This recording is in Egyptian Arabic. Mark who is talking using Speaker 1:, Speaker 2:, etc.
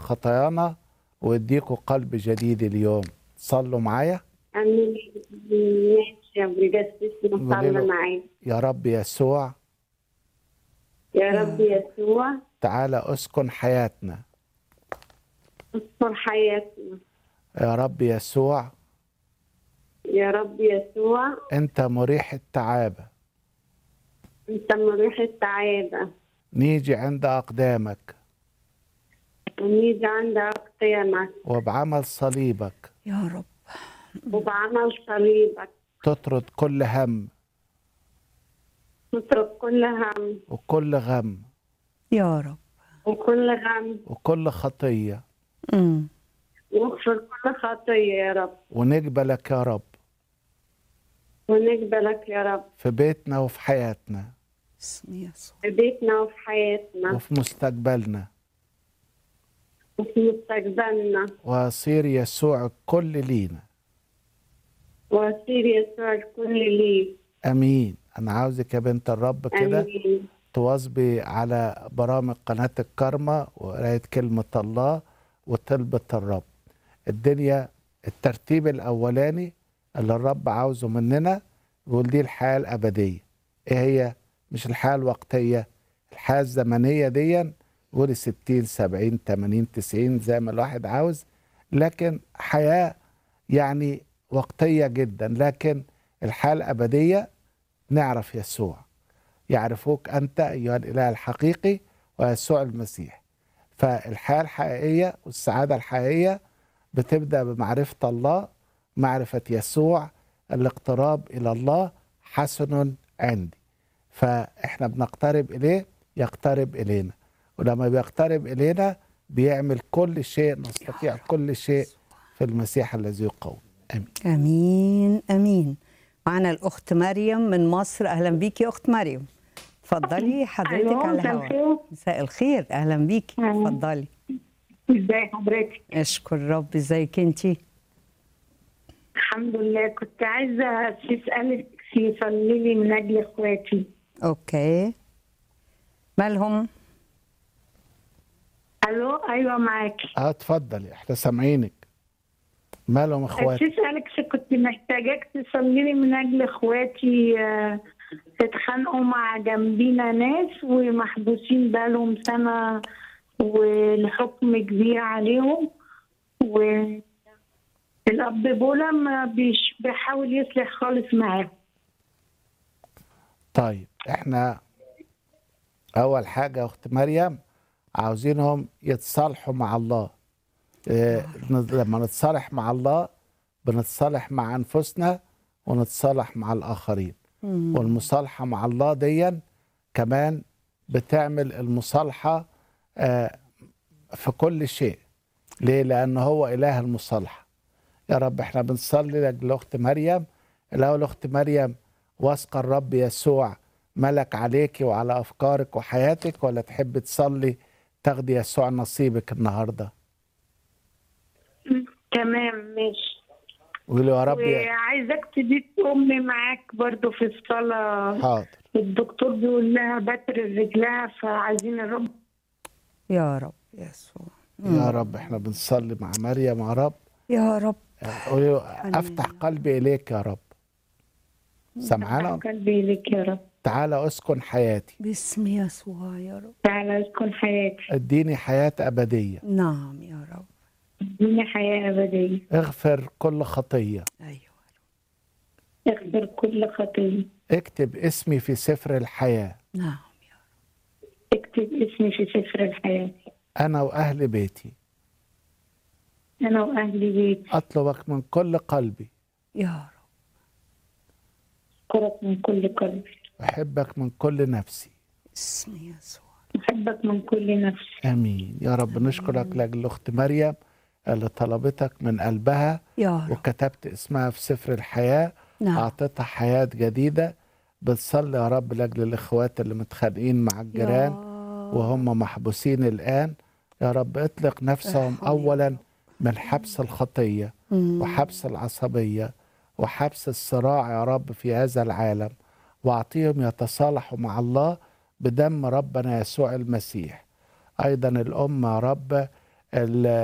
Speaker 1: خطايانا ويديكوا قلب جديد اليوم صلوا معايا
Speaker 2: امين ماشي يا ابو جسس
Speaker 1: قولي له.
Speaker 2: نصلي معاك
Speaker 1: يا رب يسوع
Speaker 2: يا رب يسوع
Speaker 1: تعالى اسكن حياتنا
Speaker 2: استر حياتنا
Speaker 1: يا رب يسوع
Speaker 2: يا رب يسوع
Speaker 1: انت مريح التعابة
Speaker 2: انت مريح السعاده
Speaker 1: نيجي عند اقدامك
Speaker 2: ونيجي عندك قيامك
Speaker 1: وبعمل صليبك
Speaker 3: يا رب
Speaker 2: وبعمل صليبك
Speaker 1: تطرد كل هم
Speaker 2: تترك كل هم
Speaker 1: وكل غم
Speaker 3: يا رب
Speaker 2: وكل غم
Speaker 1: وكل خطية
Speaker 3: مم.
Speaker 2: واغفر كل خطيه يا رب
Speaker 1: ونقبلك يا رب
Speaker 2: ونقبلك يا رب
Speaker 1: في بيتنا وفي حياتنا
Speaker 3: باسم يسوع
Speaker 2: في بيتنا وفي حياتنا
Speaker 1: وفي مستقبلنا
Speaker 2: وفي مستقبلنا
Speaker 1: ويصير يسوع الكل لينا
Speaker 2: وسير يسوع الكل ليك
Speaker 1: امين انا عاوزك يا بنت الرب كده
Speaker 2: امين
Speaker 1: تواظبي على برامج قناة الكرمة وقراية كلمة الله وطلبة الرب الدنيا الترتيب الأولاني اللي الرب عاوزه مننا يقول دي الحياة الأبدية إيه هي مش الحياة الوقتية الحياة الزمنية دي يقول ستين سبعين تمانين تسعين زي ما الواحد عاوز لكن حياة يعني وقتية جدا لكن الحياة الأبدية نعرف يسوع يعرفوك أنت أيها الإله الحقيقي ويسوع المسيح فالحياة الحقيقية والسعادة الحقيقية بتبدأ بمعرفة الله معرفة يسوع الاقتراب إلى الله حسن عندي فإحنا بنقترب إليه يقترب إلينا ولما بيقترب إلينا بيعمل كل شيء نستطيع كل شيء في المسيح الذي يقوم آمين
Speaker 3: امين امين معنا الاخت مريم من مصر اهلا بيكي يا اخت مريم اتفضلي حضرتك
Speaker 2: أيوة،
Speaker 3: على
Speaker 2: مساء
Speaker 3: الهواء
Speaker 2: الخير.
Speaker 3: مساء الخير اهلا بيكي
Speaker 2: أهلا.
Speaker 3: اتفضلي
Speaker 2: ازاي حضرتك
Speaker 3: اشكر رب ازيك انتي
Speaker 2: الحمد لله كنت عايزه تسالك يصلي لي من اجل اخواتي
Speaker 3: اوكي مالهم
Speaker 2: الو ايوه معاكي
Speaker 1: اه اتفضلي احنا سامعينك مالهم اخواتي
Speaker 2: تسالك كنت محتاجاك تصلي لي من اجل اخواتي آه، اتخانقوا مع جنبينا ناس ومحبوسين بقالهم سنه والحكم كبير عليهم والاب بولا ما بيش بيحاول يصلح خالص معاهم
Speaker 1: طيب احنا اول حاجه يا اخت مريم عاوزينهم يتصالحوا مع الله إيه لما نتصالح مع الله بنتصالح مع انفسنا ونتصالح مع الاخرين والمصالحه مع الله ديا كمان بتعمل المصالحه آه، في كل شيء ليه لان هو اله المصالحه يا رب احنا بنصلي لاجل اخت مريم الاول اخت مريم واثقه الرب يسوع ملك عليكي وعلى افكارك وحياتك ولا تحب تصلي تاخدي يسوع نصيبك النهارده
Speaker 2: تمام ماشي
Speaker 1: قولي يا رب يا
Speaker 2: وعايزاك تضيف امي معاك برضو في الصلاه
Speaker 1: حاضر
Speaker 2: الدكتور بيقول لها بتر رجلها فعايزين الرب
Speaker 3: يا رب يسوع
Speaker 1: يا رب احنا بنصلي مع مريم يا رب
Speaker 3: يا رب
Speaker 1: قولي له افتح قلبي اليك يا رب سمعانا
Speaker 2: قلبي لك يا رب
Speaker 1: تعالى اسكن حياتي
Speaker 3: باسم يسوع يا رب
Speaker 2: تعالى اسكن حياتي
Speaker 1: اديني حياه ابديه
Speaker 3: نعم يا رب
Speaker 2: اديني حياه ابديه
Speaker 1: اغفر كل خطيه
Speaker 3: ايوه
Speaker 2: اغفر كل خطيه
Speaker 1: اكتب اسمي في سفر الحياه
Speaker 3: نعم يا
Speaker 2: اكتب اسمي في سفر الحياه
Speaker 1: انا واهل بيتي
Speaker 2: انا واهلي بيتي
Speaker 1: اطلبك من كل قلبي
Speaker 3: يا رب
Speaker 2: اشكرك من كل قلبي
Speaker 1: احبك من كل نفسي
Speaker 3: باسم يسوع
Speaker 2: احبك من كل نفسي
Speaker 1: امين يا رب نشكرك لاجل اخت مريم اللي طلبتك من قلبها
Speaker 3: يا رب
Speaker 1: وكتبت اسمها في سفر الحياه
Speaker 3: نعم
Speaker 1: اعطيتها حياه جديده بتصلي يا رب لاجل الاخوات اللي متخانقين مع الجيران وهم محبوسين الان يا رب اطلق نفسهم
Speaker 3: ارحم يا
Speaker 1: اولا من حبس الخطيه
Speaker 3: مم.
Speaker 1: وحبس العصبيه وحبس الصراع يا رب في هذا العالم واعطيهم يتصالحوا مع الله بدم ربنا يسوع المسيح ايضا الام يا رب ال-